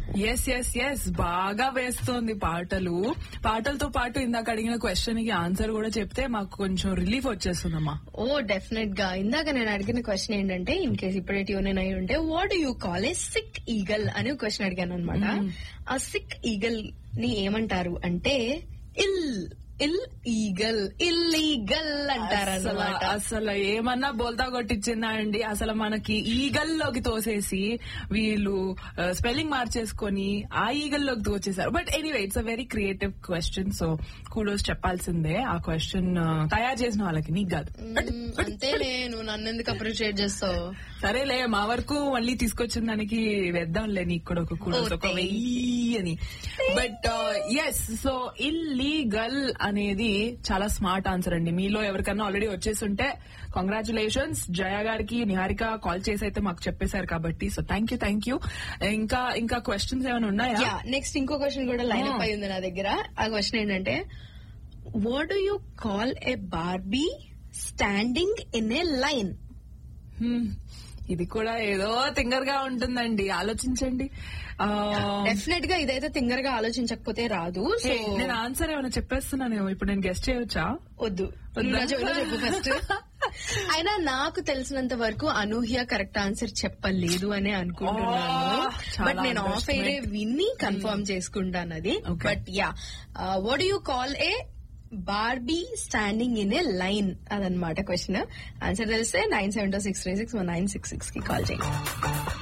Yes yes yes బాగా వేస్తోంది పాటలు పాటలతో పాటు ఇందాక అడిగిన క్వశ్చన్ కి ఆన్సర్ కూడా చెప్తే మాకు కొంచెం రిలీఫ్ వచ్చేస్తుందమ్మా ఓ డెఫినెట్ గా ఇందాక నేను అడిగిన క్వశ్చన్ ఏంటంటే ఇన్ కేస్ ఇప్పుడే ట్యూన్ అయి ఉంటే what you call a sick eagle అని క్వశ్చన్ అడిగాను అనమాట ఆ సిక్ ఈగల్ ని ఏమంటారు అంటే ఇల్ ఇల్ ఈగల్ ఇల్లీగల్ అసలు అంటారన్నమాట అసలు ఏమన్నా బోల్తా కొట్టించిందా అండి అసలు మనకి ఈగల్లోకి తోసేసి వీళ్ళు స్పెల్లింగ్ మార్చేసుకొని ఆ ఈగల్లోకి తోచేశారు but anyway it's uh very creative question so kudos చెప్పాల్సిందే ఆ క్వశ్చన్ తయారు చేసిన వాళ్ళకి నీకు కాదు అంతే నేను నన్ను ఎందుకు అప్రిషియేట్ చేస్తావు సరేలే మా వరకు మళ్ళీ తీసుకొచ్చిన దానికి వేద్దాంలే నీకు కూడా ఒక కూడోస్ Oh, ఒక thank వెయ్యి అని బట్ ఎస్ సో ఇల్లీగల్ అనేది చాలా స్మార్ట్ ఆన్సర్ అండి మీలో ఎవరికన్నా ఆల్రెడీ వచ్చేస్తుంటే కంగ్రాచులేషన్స్ జయ గారికి నిహారిక కాల్ చేసి అయితే మాకు చెప్పేశారు కాబట్టి so thank you thank you ఇంకా ఇంకా క్వశ్చన్స్ ఏమైనా ఉన్నాయా యా నెక్స్ట్ ఇంకో క్వశ్చన్ కూడా లైన్ అప్ అయి ఉంది నా దగ్గర ఆ క్వశ్చన్ ఏంటంటే what do you call a Barbie standing in a line Hmm. ఇది కూడా ఏదో తింగర్ గా ఉంటుందండి ఆలోచించండి ఆ, డెఫినెట్ గా ఇదైతే తింగర్ గా ఆలోచించకపోతే రాదు సో hey, నేను ఆన్సర్ ఏమైనా చెప్పేస్తున్నానేమో ఇప్పుడు నేను గెస్ట్ చేయవచ్చా వద్దు వద్దా? నువ్వు చెప్పు చెప్పు ఫస్ట్ అయినా నాకు తెలిసినంత వరకు అనూహ్య కరెక్ట్ ఆన్సర్ చెప్పలేదు అనే అనుకుంటున్నాను Oh, చాలా బట్ నేను ఆఫ్ ఎయిరే underestimate. విని కన్ఫర్మ్ చేసుకుంటాను అది Okay. But yeah what you call a Barbie standing in a line అదనమాట క్వశ్చన్ ఆన్సర్ తెలిస్తే nine seven two six three six one nine six six కి కాల్ చేయండి